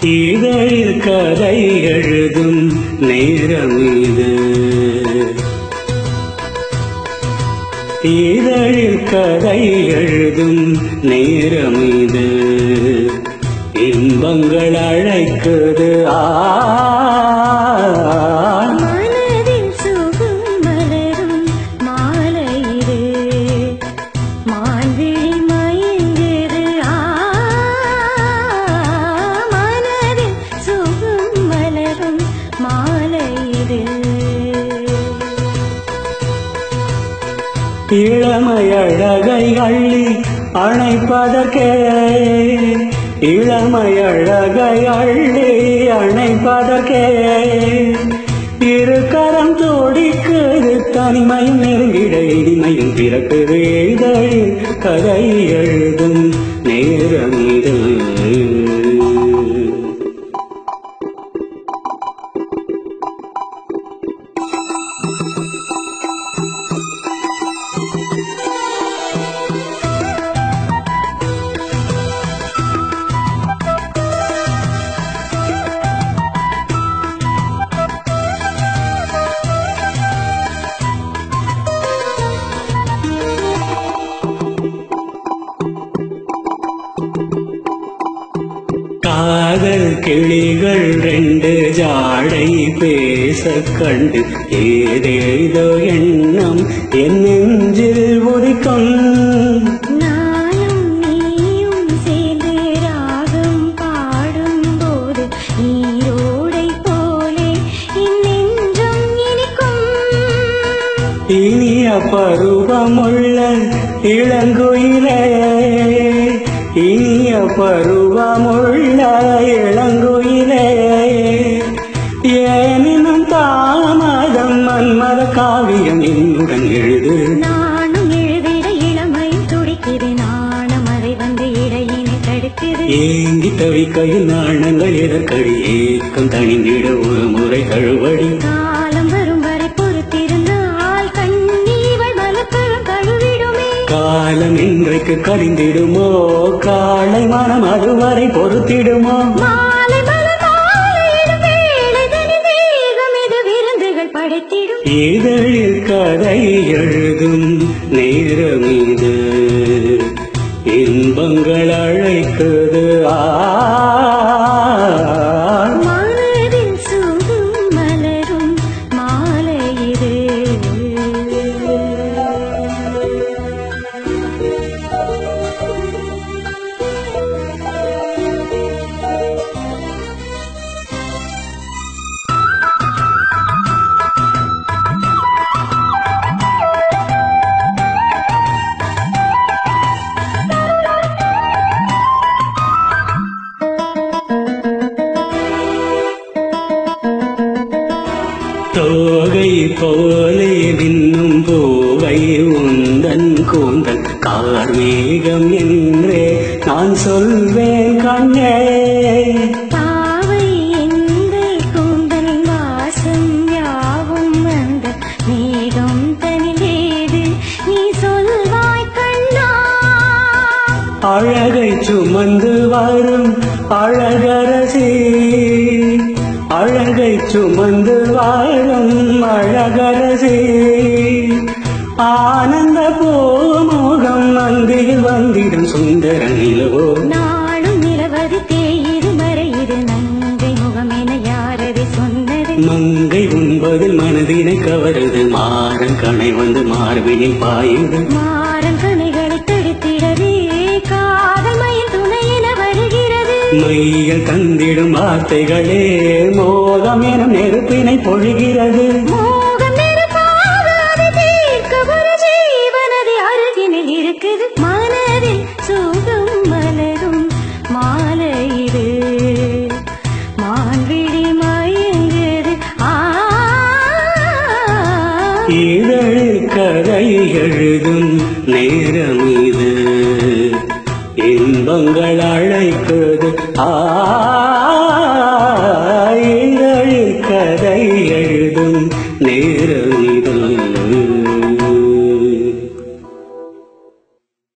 இதழில் கதை எழுதும் நேரம் இது இதழில் கதை எழுதும் நேரம் இது இன்பங்கள் அழைக்குது ஆ மனதில் சுகம் மலரும் மாலை இது மான்விழி மயங்குது ஆ மனதில் சுகம் மலரும் மாலை இது இளமையழகை அள்ளி அணைப்பதற்கே இளமையழகை அள்ளி அணைப்பதற்கே இருக்கரம் தோடிக்குது தனிமையும் நெருங்கிட இனிமையும் பிறக்குது இதழில் கதை எழுதும் நேரம் இது காதல் கிளிகள் ரெண்டு ஜாடை பேச கண்டு ஏதேதோ எண்ணம் என் நெஞ்சில் உதிக்கும் நானும் நீயும் சேர்ந்து ராகம் பாடும்போது நீரோடை போலே இன்னென்றும் இனிக்கும் இனிய பருவமுள்ள இளங்குயிலே இனிய பருவமுள்ள இளங்குயிலே ஏனினும் தாமதம் மன்மத காவியம் என்னுடன் எழுது நானும் எழுதிட இளமை துடிக்குது நாணம் அதை வந்து இடையினை தடுக்குது ஏங்கி தவிக்கையில் நாணங்கள் எதற்கடி ஏக்கம் தணிந்திட ஒரு முறை தழுவடி காலம் வரும் வரை பொறுத்திருந்தால் கண்ணீவள் மலப்பழம் கழுவிடுமே காலம் இன்றைக்கு கழிந்திடுமோ காலை மனம் அதுவரை பொறுத்திடுமோ மாலை மலர் மாலையிடும் வேளைதனில் மேகம் இது விருந்துகள் படைத்திடும் இதழில் கதை எழுதும் நேரம் இது இன்பங்கள் அழைக்குது ஆ மனதில் சுகம் மலரும் மாலை இது தோகை போலே விண்ணும் பூவை உந்தன் கூந்தல் கார்மேகம் என்றே நான் சொல்வேன் கண்ணே பாவை எங்கள் கூந்தல் வாசம் யாவும் அந்த மேகம் தனிலேது நீ சொல்வாய் கண்ணா அழகை சுமந்து வரும் அழகரசி அழகை சுமந்து வரும் அழகரசி ஆனந்த பூமுகம் மந்தியில் வந்திடும் சுந்தர நிலவோ நாளும் நிலவதி தேயிது மறையிது நங்கை முகம் என யாரது சொன்னது மங்கை உண்பதில் மனதினை கவருது மாறன் கணை வந்து மார்பினில் பாயுது மாறன் கனைகளை தடுத்திடவே காதல் மயில் துணை என வருகிறது மையில் தந்திடும் வார்த்தைகளே மோகம் எனும் நெருப்பினை பொழிகிறது மோகம் நெருப்பாக அதை தீர்க்க ஒரு ஜீவனது அருகினில் இருக்குது மனதில் சுகம் மலரும் மாலை இது மான்விழி மயங்குது ஆ இதழில் கதை எழுதும் நேரம் இது இன்பங்கள் அழைக்குது ஆ இதழில் கதை எழுதும் நேரம் இது